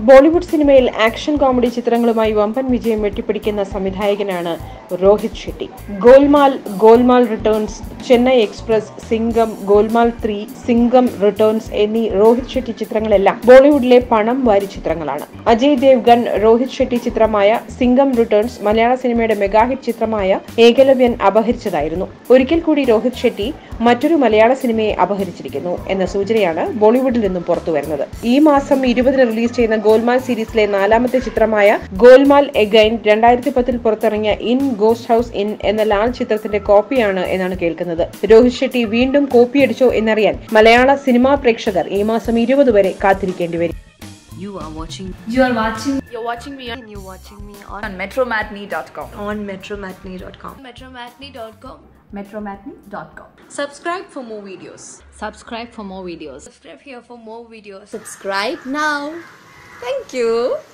ബോളിവുഡ് സിനിമയിൽ action comedy ചിത്രങ്ങളുമായി വമ്പൻ വിജയം വെട്ടിപ്പിടിക്കുന്ന സംവിധായകനാണ് Rohit Shetty Golmaal Golmaal Returns Chennai Express Singham Golmaal three Singham Returns എന്നീ രോഹിത് ഷെട്ടി ചിത്രങ്ങളെല്ലാം ബോളിവുഡിലെ പണം വാരി ചിത്രങ്ങളാണ് അജയ് ദേവ്ഗൺ രോഹിത് ഷെട്ടി ചിത്രമായ സിംഗം റിട്ടേൺസ് മലയാള സിനിമയുടെ മെഗാഹിറ്റ് ചിത്രമായ ഏകലവ്യൻ അപഹരിച്ചതായിരുന്നു ഒരിക്കൽ കൂടി രോഹിത് ഷെട്ടി മറ്റൊരു മലയാള സിനിമയെ അപഹരിച്ചിരിക്കുന്നു എന്ന സൂചനയാണ് ബോളിവുഡിൽ നിന്നും പുറത്തുവരുന്നത് ഈ മാസം ഇരുപതിന് റിലീസ് ചെയ്യുന്ന ഗോൽമാൽ സീരീസിലെ നാലാമത്തെ ചിത്രമായ ഗോൽമാൽ എഗൈൻ രണ്ടായിരത്തി പത്തിൽ പുറത്തിറങ്ങിയ ഇൻ ഗോസ്റ്റ് ഹൗസ് ഇൻ എന്ന ലാൽ ചിത്രത്തിന്റെ കോപ്പിയാണ് എന്നാണ് കേൾക്കുന്നത് രോഹിത് ഷെട്ടി വീണ്ടും കോപ്പിയടിച്ചോ എന്നറിയാൻ മലയാള സിനിമാ പ്രേക്ഷകർ ഈ മാസം ഇരുപത് വരെ കാത്തിരിക്കേണ്ടി വരും You are watching You are watching You're watching me on you're watching me on, on metromatney.com. on metromatney.com. metromatney.com. Metromatney.com. Subscribe for more videos. Subscribe for more videos. Subscribe here for more videos. Subscribe now. Thank you.